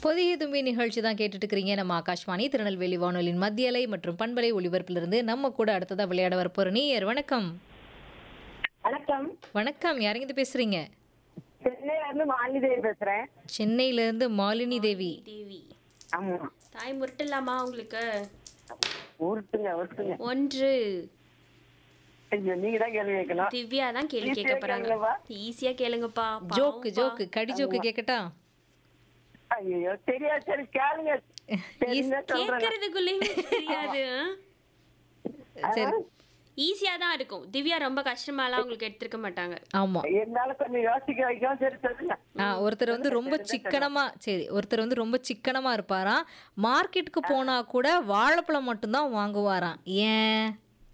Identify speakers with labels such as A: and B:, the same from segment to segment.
A: புதிய தும்பி நிகழ்ச்சி தான் கேட்டுட்டு இருக்கிறீங்க நம்ம ஆகாஷ்வாணி திருநெல்வேலி வானொலியின் மத்தியலை மற்றும் பண்பலை ஒளிபரப்பிலிருந்து நம்ம கூட அடுத்ததா விளையாட வரப்போற நீயர் வணக்கம்
B: வணக்கம்
A: வணக்கம் யாருங்க இது பேசுறீங்க
B: சென்னையில இருந்து மாலிதேவி பேசுறேன்
A: சென்னையில இருந்து மாலினி தேவி
C: தேவி
B: ஆமா
C: தாய் முரட்டலாமா உங்களுக்கு
B: உருட்டுங்க உருட்டுங்க
C: ஒன்று
B: ஐயோ நீங்க தான் கேள்வி கேட்கணும்
C: திவ்யா தான் கேள்வி
B: Easy-ஆ
C: கேட்க போறாங்க
B: கேளுங்கப்பா.
C: ஈஸியா கேளுங்கப்பா
A: ஜோக்கு
C: பாவம்ப்பா.
A: ஜோக்கு கடி ஜோக்கு கேட்கட்டா
B: ஐயோ தெரியாது சரி கேளுங்க தெரிஞ்சா சொல்றேன்
C: கேட்கறதுக்குள்ளேயுமே தெரியாது
A: சரி
C: ஈஸியா தான் இருக்கும் திவ்யா ரொம்ப கஷ்டமாலாம் உங்களுக்கு எடுத்திருக்க மாட்டாங்க
A: ஆமா
B: என்னால கொஞ்சம் யோசிக்க வைக்கும் சரி சொல்லுங்க
A: ஆ, ஒருத்தர் வந்து ரொம்ப சிக்கனமா சரி ஒருத்தர் வந்து ரொம்ப சிக்கனமா இருப்பாராம் மார்க்கெட்டுக்கு போனா கூட வாழைப்பழம் மட்டும்தான் வாங்குவாராம் ஏன்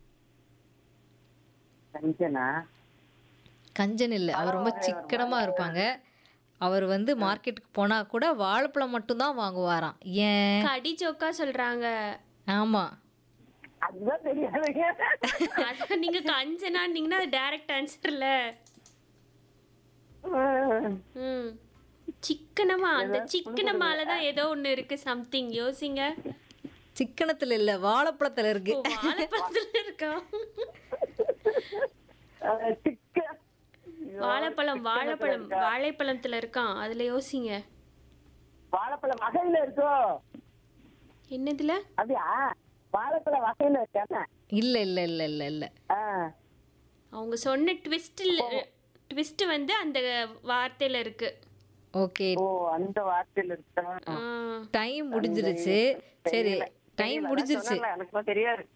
B: கஞ்சனா
A: கஞ்சன் இல்லை அவர் ரொம்ப சிக்கனமா இருப்பாங்க அவர் வந்து மார்க்கெட்டுக்கு போனா கூட வாழைப்பழம் மட்டும்தான் வாங்குவாராம் ஏன்
C: கடி ஜோக்கா சொல்றாங்க
A: ஆமா
B: அதுதான் தெரியாதுங்க
C: அதான் நீங்க கஞ்சனான்னீங்கன்னா அது டைரக்ட் ஆன்சர்ல ம் சிக்கனமா அந்த சிக்கனமால தான் ஏதோ ஒண்ணு இருக்கு சம்திங் யோசிங்க
A: சிக்கனத்துல இல்ல வாழைப்பழத்துல இருக்கு
C: ஓ, வாழைப்பழத்துல இருக்கா
B: அஹ், சிக்க
C: வாழைப்பழம் வாழைப்பழம் வாழைப்பழத்துல இருக்கான் அதுல யோசிங்க
B: வாழைப்பழம் வகையில இருக்கோ
C: என்னதுல
B: அப்படியா வாழைப்பழம் வகையில இருக்கானே
A: இல்ல இல்ல இல்ல இல்ல இல்ல
B: ஆஹ்
C: அவங்க சொன்ன ட்விஸ்ட் ட்விஸ்ட் வந்து அந்த வார்த்தையில இருக்கு
A: ஓகே
B: ஓ அந்த வார்த்தையில இருக்கா
C: ஆ,
A: டைம் முடிஞ்சிருச்சு சரி டைம் முடிஞ்சிருச்சு
B: சொன்னேன்ல, எனக்குலாம் தெரியாது